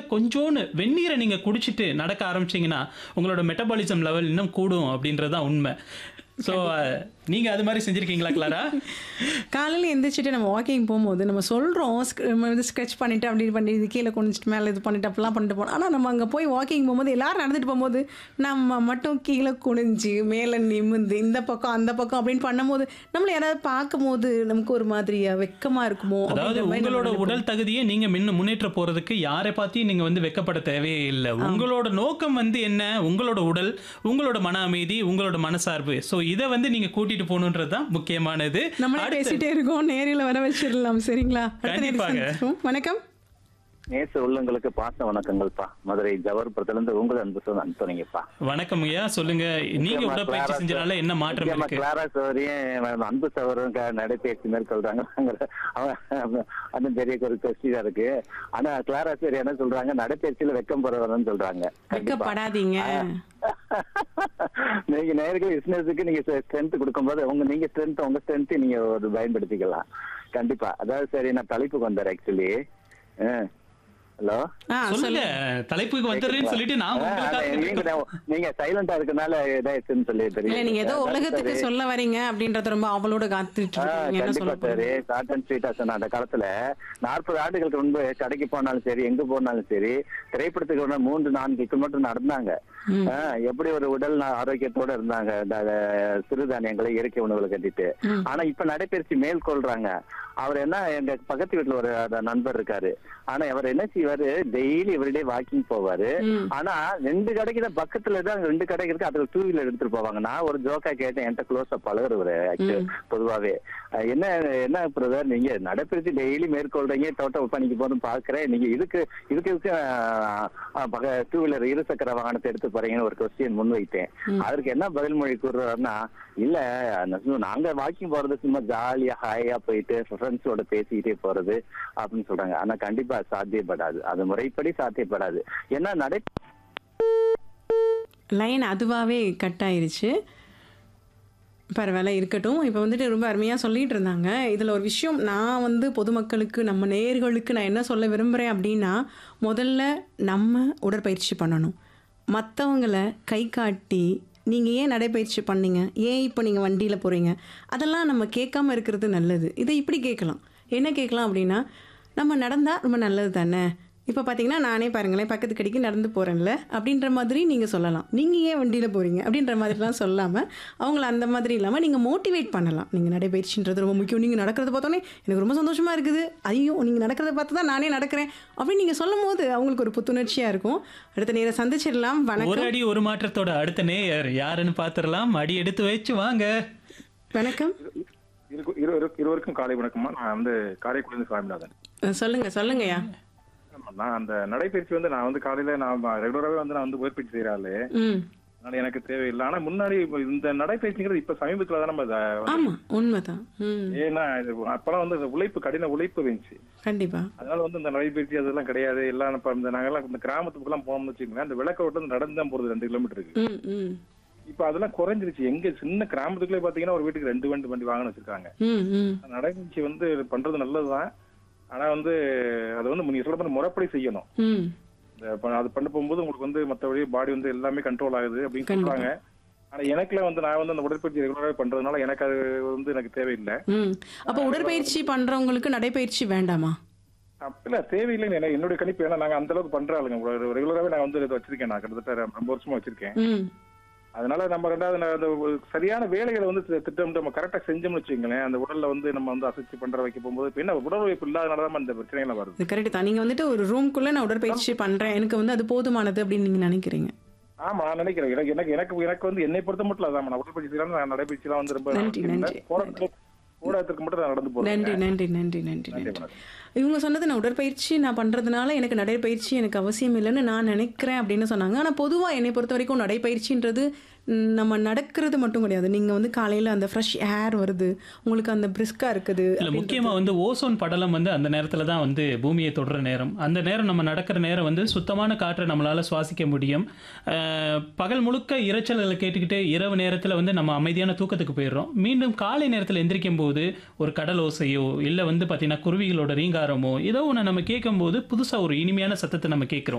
கொஞ்சோன்னு வெந்நீரை நீங்க குடிச்சிட்டு நடக்க ஆரம்பிச்சீங்கன்னா உங்களோட மெட்டபாலிசம் லெவல் இன்னும் கூடும் அப்படின்றது தான் உண்மை ஸோ நீங்க அது மாதிரி செஞ்சிருக்கீங்களா கிளாரா காலையில் எந்திரிச்சிட்டு நம்ம வாக்கிங் போகும்போது நம்ம சொல்கிறோம் நம்ம வந்து ஸ்கெட்ச் பண்ணிட்டு அப்படி பண்ணி இது கீழே குனிச்சிட்டு மேலே இது பண்ணிட்டு அப்படிலாம் பண்ணிட்டு போனோம் ஆனால் நம்ம அங்கே போய் வாக்கிங் போகும்போது எல்லாரும் நடந்துட்டு போகும்போது நம்ம மட்டும் கீழே குனிஞ்சு மேலே நிமிந்து இந்த பக்கம் அந்த பக்கம் அப்படின்னு பண்ணும்போது நம்மளை யாராவது பார்க்கும்போது நமக்கு ஒரு மாதிரியா வெக்கமா இருக்குமோ அதாவது அப்படின்ற மாதிரி நம்ம உங்களோட நினைப்போம். உடல் தகுதியை நீங்க முன்ன முன்னேற்ற போறதுக்கு யாரை பார்த்தியும் நீங்க வந்து வெக்கப்பட தேவையே இல்லை உங்களோட நோக்கம் வந்து என்ன உங்களோட உடல் உங்களோட மன அமைதி உங்களோட மனசார்பு ஸோ இதை வந்து நீங்க கூட்டிட்டு போகணுன்றது தான் முக்கியமானது நம்மளே அடுத்து- பேசிட்டே இருக்கோம் நேரில் வர வச்சிடலாம் சரிங்களா அடுத்த நேரம் கண்டிப்பாக. சந்திப்போம். வணக்கம் நேச உள்ளங்களுக்கு பாச வணக்கங்கள்ப்பா மதுரை ஜவர்புரத்துல இருந்து உங்கள் அன்பு சொன்ன அனுப்புறீங்கப்பா வணக்கம் ஐயா சொல்லுங்க நீங்க முக்கியமா உடற்பயிற்சி கிளாரா செஞ்சனால என்ன மாற்றம் முக்கியமா இருக்கு கிளாரா சௌரியம் அன்பு சவரும் நடைபயிற்சி மேற்கொள்றாங்க அவன் அந்த பெரிய ஒரு கொஸ்டினா இருக்கு ஆனா கிளாரா சௌரி என்ன சொல்றாங்க நடைபயிற்சியில வெக்கம் போறவர்னு சொல்றாங்க கண்டிப்பா. வெக்கப்படாதீங்க நீங்க நேர்கள் பிசினஸுக்கு நீங்க ஸ்ட்ரென்த் கொடுக்கும்போது உங்க நீங்க ஸ்ட்ரென்த் உங்க ஸ்ட்ரென்த் நீங்க ஒரு பயன்படுத்திக்கலாம் கண்டிப்பா அதாவது சரி நான் தலைப்புக்கு வந்தார் ஆக்சுவலி ஹலோ ஆ சொல்லுங்க தலைப்புக்கு வந்துடுறேன்னு சொல்லிட்டு நான் உங்களுக்காக நீங்க கேட்டுட்டு- நீங்க சைலண்டா இருக்கனால இதாயிடுச்சுன்னு சொல்லி இல்ல தெரியும் நீங்க ஏதோ உலகத்துக்கு சொல்ல வரீங்க அப்படின்றத ரொம்ப அவளோட காத்துட்டு ஆ, இருக்கீங்க என்ன கண்டிப்பா சொல்ல சார் போறீங்க ஷார்ட் அண்ட் ஸ்வீட்டா சொன்ன அந்த காலத்துல நாற்பது ஆண்டுகளுக்கு முன்பு கடைக்கு போனாலும் சரி எங்க போனாலும் சரி திரைப்படத்துக்கு ஒரு மூன்று நான்கு கிலோமீட்டர் நடந்தாங்க ஆ, எப்படி ஒரு உடல் நா- ஆரோக்கியத்தோட இருந்தாங்க இந்த அஹ், சிறுதானியங்களை இயற்கை உணவுகளை கட்டிட்டு ஆனா இப்ப நடைபயிற்சி மேற்கொள்றாங்க அவர் என்ன எங்க பக்கத்து வீட்டுல ஒரு அஹ், நண்பர் இருக்காரு ஆனா அவர் என்ன செய்வாரு டெய்லி எவ்ரிடே வாக்கிங் போவாரு ஆனா ரெண்டு கடைக்கு தான் பக்கத்துல தான் ரெண்டு கடைக்கு இருக்கு அதுல டூ வீலர் எடுத்துட்டு போவாங்க நான் ஒரு ஜோக்கா கேட்டேன் என்கிட்ட க்ளோஸா பழகுறவரு actually, பொதுவாவே அஹ் என்ன என்ன பிரதர் நீங்க நடைபயிற்சி டெய்லி மேற்கொள்றீங்க டோட்டல் பணிக்கு போதும் பாக்குறேன் நீங்க இதுக்கு இதுக்கு இதுக்கு டூ வீலர் இருசக்கர வாகனத்தை எடுத்து போறீங்கன்னு ஒரு கொஸ்டின் முன்வைத்தேன் அதற்கு என்ன பதில் மொழி கூறுறாருன்னா இல்ல நசுமா, நாங்க வாக்கிங் போறது சும்மா ஜாலியா ஹாயா போயிட்டு ஃப்ரெண்ட்ஸோட பேசிக்கிட்டே போறது அப்படின்னு சொல்றாங்க ஆனா கண்டிப்பா சாத்தியப்படாது அது முறைப்படி சாத்தியப்படாது ஏன்னா நடை லைன் அதுவாகவே கட் ஆயிருச்சு பரவாயில்ல இருக்கட்டும் இப்போ வந்துட்டு ரொம்ப அருமையாக சொல்லிட்டு இருந்தாங்க இதில் ஒரு விஷயம் நான் வந்து பொதுமக்களுக்கு நம்ம நேயர்களுக்கு நான் என்ன சொல்ல விரும்புகிறேன் அப்படின்னா முதல்ல நம்ம உடற்பயிற்சி பண்ணணும் மற்றவங்களை கை காட்டி நீங்கள் ஏன் நடைப்பயிற்சி பண்ணீங்க ஏன் இப்போ நீங்கள் வண்டியில் போகிறீங்க அதெல்லாம் நம்ம கேட்காம இருக்கிறது நல்லது இதை இப்படி கேட்கலாம் என்ன கேட்கலாம் அப்படின்னா நம்ம நடந்தால் ரொம்ப நல்லது தானே இப்போ பார்த்தீங்கன்னா நானே பாருங்களேன் பக்கத்து கடைக்கு நடந்து போகிறேன்ல அப்படின்ற மாதிரி நீங்கள் சொல்லலாம் நீங்கள் ஏன் வண்டியில் போகிறீங்க அப்படின்ற மாதிரிலாம் சொல்லாமல் அவங்கள அந்த மாதிரி இல்லாமல் நீங்கள் மோட்டிவேட் பண்ணலாம் நீங்கள் நடைபயிற்சின்றது ரொம்ப முக்கியம் நீங்கள் நடக்கிறத பார்த்தோன்னே எனக்கு ரொம்ப சந்தோஷமாக இருக்குது ஐயோ நீங்கள் நடக்கிறத பார்த்து தான் நானே நடக்கிறேன் அப்படின்னு நீங்கள் சொல்லும் போது அவங்களுக்கு ஒரு புத்துணர்ச்சியாக இருக்கும் அடுத்த நேரம் சந்திச்சிடலாம் ஒரு வணக்கம் அடி ஒரு மாற்றத்தோட அடுத்த நேயர் யாருன்னு பாத்துரலாம் அடி எடுத்து வச்சு வாங்க வணக்கம் இருக்கு- இரு- இரு- இருவருக்கும் காலை வணக்கம்மா நான் வந்து காரைக்குடியிருந்து சுவாமிநாதன் அஹ் சொல்லுங்க சொல்லுங்கய்யா ஆமா, நான் அந்த நடைப்பயிற்சி வந்து நான் வந்து காலையில நான் ரெகுலராகவே வந்து நான் வந்து உடற்பயிற்சி செய்யறாளு ம் அதனால எனக்கு தேவையில்லை ஆனா முன்னாடி இப்ப இந்த நடைப்பயிற்சிங்கிறது இப்ப சமீபத்துல தான் நம்ம இத வந்து- ஆமாம் உண்மைதான் ம் ஏன்னா இது அப்பெல்லாம் வந்து இந்த உழைப்பு கடின உழைப்பு இருந்துச்சு கண்டிப்பாக அதனால வந்து இந்த நடைப்பயிற்சி அதெல்லாம் கிடையாது எல்லாம் இப்ப இந்த நாங்கெல்லாம் இந்த கிராமத்துக்கு எல்லாம் போனோம்னு வச்சுக்கோங்களேன் அந்த விளக்க விட்டு நடந்து தான் போறது ரெண்டு கிலோமீட்டருக்கு ம் ம் இப்ப அதெல்லாம் குறைஞ்சிருச்சு எங்க சின்ன கிராமத்துக்குள்ளே பாத்தீங்கன்னா ஒரு வீட்டுக்கு ரெண்டு வண்டி வண்டி வாகனம் வச்சிருக்காங்க ம் ம் நடைப்பயிற்சி வந்து பண்றது நல்லதுதான் ஆனா வந்து அது வந்து நீங்க சொல்ற மாதிரி முறைப்படி செய்யணும் ம் இந்த ப- அது பண்ண போகும்போது உங்களுக்கு வந்து மத்தபடி பாடி வந்து எல்லாமே கண்ட்ரோல் ஆகுது அப்படின்னு கண்டிப்பா. சொல்றாங்க ஆனா எனக்குல வந்து நான் வந்து அந்த உடற்பயிற்சி ரெகுலராக பண்றதுனால எனக்கு அது வந்து எனக்கு தேவையில்லை ம் அப்போ உடற்பயிற்சி பண்ணுறவங்களுக்கு நடைப்பயிற்சி வேண்டாமா அப்ப தேவையில்லைன்னு எனக்கு என்னுடைய கணிப்பு ஏன்னா நாங்க அந்த அளவுக்கு பண்ற ஆளுங்க ரெகுலராகவே நான் வந்து இதை வச்சிருக்கேன் நான் கிட்டத்தட்ட ரொம்ப வருஷமா வச்சிருக்கேன் ம் அதனால நம்ம ரெண்டாவது நான் அந்த ஒரு சரியான வேலைகளை வந்து தி- திட்டமிட்டு நம்ம கரெக்டா செஞ்சோம்னு வச்சுக்கோங்களேன் அந்த உடல்ல வந்து நம்ம வந்து அசைச்சு பண்ற வைக்க போகும்போது இப்ப என்ன உடல் உழைப்பு இல்லாதனால தான் இந்த பிரச்சனைகள் வருது இது கரெக்ட் தான் நீங்கள் வந்துட்டு ஒரு ரூம்குள்ளே நான் உடற்பயிற்சி பண்ணுறேன் எனக்கு வந்து அது போதுமானது அப்படின்னு நீங்கள் நினைக்கிறீங்க ஆமா நான் நினைக்கிறேன் எனக்கு எனக்கு எனக்கு எனக்கு வந்து என்னை பொறுத்த மட்டும் அதான் நான் உடற்பயிற்சி செய்யலாம் நான் நடைபயிற்சி தான் வந்து ரொம்ப நன்றி, நன்றி. போராட்டத்துக்கு போராட்டத்துக்கு மட்டும் நான் நடந்து போறேன் நன்றி நன்றி நன்றி நன்றி நன்றி, நன்றி வணக்கம். இவங்க சொன்னது நான் உடற்பயிற்சி நான் பண்ணுறதுனால எனக்கு நடைப்பயிற்சி எனக்கு அவசியம் இல்லைன்னு நான் நினைக்கிறேன் அப்படின்னு சொன்னாங்க ஆனால் பொதுவாக என்னை பொறுத்த வரைக்கும் நடைப்பயிற்சின்றது ம், நம்ம நடக்கிறது மட்டும் கிடையாது நீங்கள் வந்து காலையில் அந்த ஃப்ரெஷ் ஏர் வருது உங்களுக்கு அந்த பிரிஸ்காக இருக்குது இல்ல முக்கியமா வந்து ஓசோன் படலம் வந்து அந்த நேரத்துல தான் வந்து பூமியை தொடர நேரம் அந்த நேரம் நம்ம நடக்கிற நேரம் வந்து சுத்தமான காற்றை நம்மளால சுவாசிக்க முடியும் அஹ், பகல் முழுக்க இரைச்சல்களை கேட்டுக்கிட்டு இரவு நேரத்துல வந்து நம்ம அமைதியான தூக்கத்துக்கு போயிடுறோம் மீண்டும் காலை நேரத்துல எந்திரிக்கும் போது ஒரு கடல் ஓசையோ இல்ல வந்து பாத்தீங்கன்னா குருவிகளோட ரீங்காரமோ ஏதோ ஒன்று நம்ம கேட்கும்போது புதுசா ஒரு இனிமையான சத்தத்தை நம்ம கேட்குறோம்